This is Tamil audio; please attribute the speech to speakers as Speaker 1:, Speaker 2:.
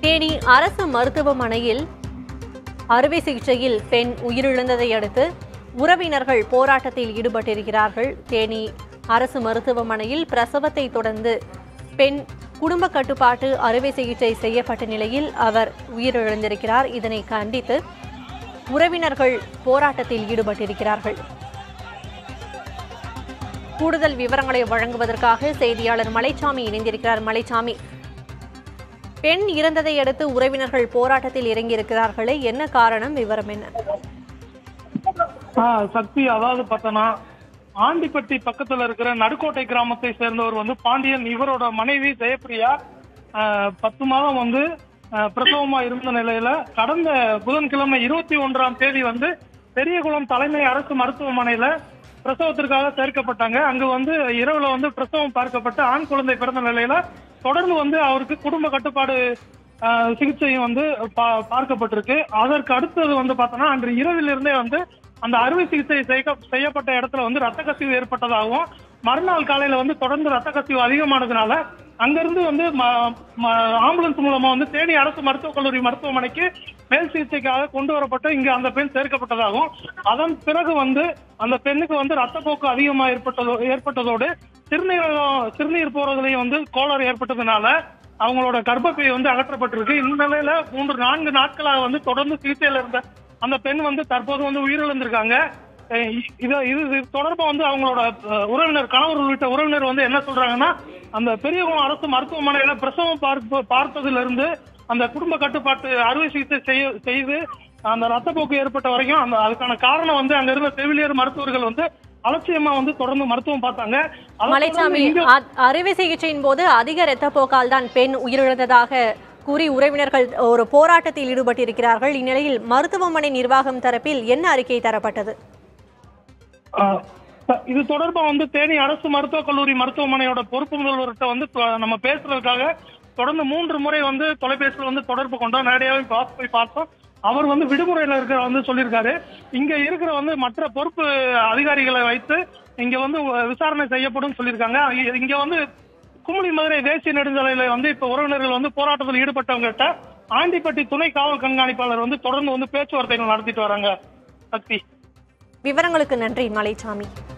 Speaker 1: தேனி அரசு மருத்துவமனையில் அறுவை சிகிச்சையில் பெண் உயிரிழந்ததை அடுத்து உறவினர்கள் போராட்டத்தில் ஈடுபட்டிருக்கிறார்கள் தேனி அரசு மருத்துவமனையில் பிரசவத்தை தொடர்ந்து பெண் குடும்ப கட்டுப்பாட்டு அறுவை சிகிச்சை செய்யப்பட்ட நிலையில் அவர் உயிரிழந்திருக்கிறார் இதனை கண்டித்து உறவினர்கள் போராட்டத்தில் ஈடுபட்டிருக்கிறார்கள் கூடுதல் விவரங்களை வழங்குவதற்காக செய்தியாளர் மலைச்சாமி இணைந்திருக்கிறார் மலைச்சாமி பெண் இறந்ததை அடுத்து உறவினர்கள் போராட்டத்தில் இறங்கியிருக்கிறார்களே என்ன காரணம் விவரம் என்ன
Speaker 2: ஆ, சக்தி அதாவது பார்த்தோன்னா ஆண்டிப்பட்டி பக்கத்துல இருக்கிற நடுக்கோட்டை கிராமத்தை சேர்ந்தவர் வந்து பாண்டியன் இவரோட மனைவி ஜெயப்பிரியா ஆ, பத்து மாதம் வந்து ஆ, பிரசவமா இருந்த நிலையில கடந்த புதன்கிழமை இருபத்தி ஒன்றாம் தேதி வந்து பெரியகுளம் தலைமை அரசு மருத்துவமனையில பிரசவத்திற்காக சேர்க்கப்பட்டாங்க அங்கு வந்து இரவுல வந்து பிரசவம் பார்க்கப்பட்டு ஆண் குழந்தை பிறந்த நிலையில தொடர்ந்து வந்து அவருக்கு குடும்ப கட்டுப்பாடு ஆஹ், சிகிச்சையும் வந்து பா- பார்க்கப்பட்டிருக்கு அதற்கு அடுத்தது வந்து பார்த்தோன்னா அன்று இரவில் இருந்தே வந்து அந்த அறுவை சிகிச்சை செய்ய- செய்யப்பட்ட இடத்துல வந்து ரத்த கசிவு ஏற்பட்டதாகவும் மறுநாள் காலையில வந்து தொடர்ந்து ரத்த கசிவு அதிகமானதுனால அங்கிருந்து வந்து ம- ம- ஆம்புலன்ஸ் மூலமா வந்து தேனி அரசு மருத்துவக் கல்லூரி மருத்துவமனைக்கு மேல் சிகிச்சைக்காக கொண்டு வரப்பட்டு இங்கு அந்த பெண் சேர்க்கப்பட்டதாகவும் அதன் பிறகு வந்து அந்த பெண்ணுக்கு வந்து ரத்தப்போக்கு அதிகமாக ஏற்பட்டதோ ஏற்பட்டதோடு சிறுநீரகம் சிறுநீர் போறதுலயும் வந்து கோளாறு ஏற்பட்டதுனால அவங்களோட கர்ப்பப்பை வந்து அகற்றப்பட்டிருக்கு இந்த நிலையில மூன்று நான்கு நாட்களாக வந்து தொடர்ந்து சிகிச்சையில இருந்த அந்த பெண் வந்து தற்போது வந்து உயிரிழந்திருக்காங்க அஹ் இ- இது இது இது தொடர்பா வந்து அவங்களோட அஹ், உறவினர் கணவர் உள்ளிட்ட உறவினர் வந்து என்ன சொல்றாங்கன்னா அந்த பெரியகுளம் அரசு மருத்துவமனையில பிரசவம் பார்ப்ப பார்த்ததுல இருந்து அந்த குடும்ப கட்டுப்பாட்டு அறுவை சிகிச்சை செய்ய செய்து அந்த ரத்தப்போக்கு ஏற்பட்ட வரைக்கும் அந்த அதுக்கான காரணம் வந்து அங்க இருந்த செவிலியர் மருத்துவர்கள் வந்து அலட்சியமா வந்து தொடர்ந்து மருத்துவம் பார்த்தாங்க அதை
Speaker 1: மலைச்சாமி
Speaker 2: தொடர்ந்து இங்க-
Speaker 1: அ- அறுவை சிகிச்சையின் போது அதிக இரத்தப்போக்கால் தான் பெண் உயிரிழந்ததாக கூறி உறவினர்கள் ஒரு போராட்டத்தில் ஈடுபட்டிருக்கிறார்கள் இந்நிலையில் மருத்துவமனை நிர்வாகம் தரப்பில் என்ன அறிக்கை தரப்பட்டது
Speaker 2: ஆஹ் ச- இது தொடர்பா வந்து தேனி அரசு மருத்துவக் கல்லூரி மருத்துவமனையோட பொறுப்பு முதல்வர்கிட்ட வந்து தொ- நம்ம பேசுறதுக்காக தொடர்ந்து மூன்று முறை வந்து தொலைபேசியில் வந்து தொடர்பு கொண்டோம் நேரடியாவே பார்த்து போய் பார்த்தோம் அவர் வந்து விடுமுறையில இருக்கிற வந்து சொல்லியிருக்காரு இங்க இருக்கிற வந்து மற்ற பொறுப்பு அதிகாரிகளை வைத்து இங்க வந்து விசாரணை செய்யப்படும் சொல்லியிருக்காங்க இ- இங்க வந்து குமுளி மதுரை தேசிய நெடுஞ்சாலையில வந்து இப்ப உறவினர்கள் வந்து போராட்டத்தில் ஈடுபட்டவங்ககிட்ட ஆண்டிப்பட்டி துணை காவல் கண்காணிப்பாளர் வந்து தொடர்ந்து வந்து பேச்சுவார்த்தைகள் நடத்திட்டு வராங்க சக்தி
Speaker 1: விவரங்களுக்கு நன்றி மலைச்சாமி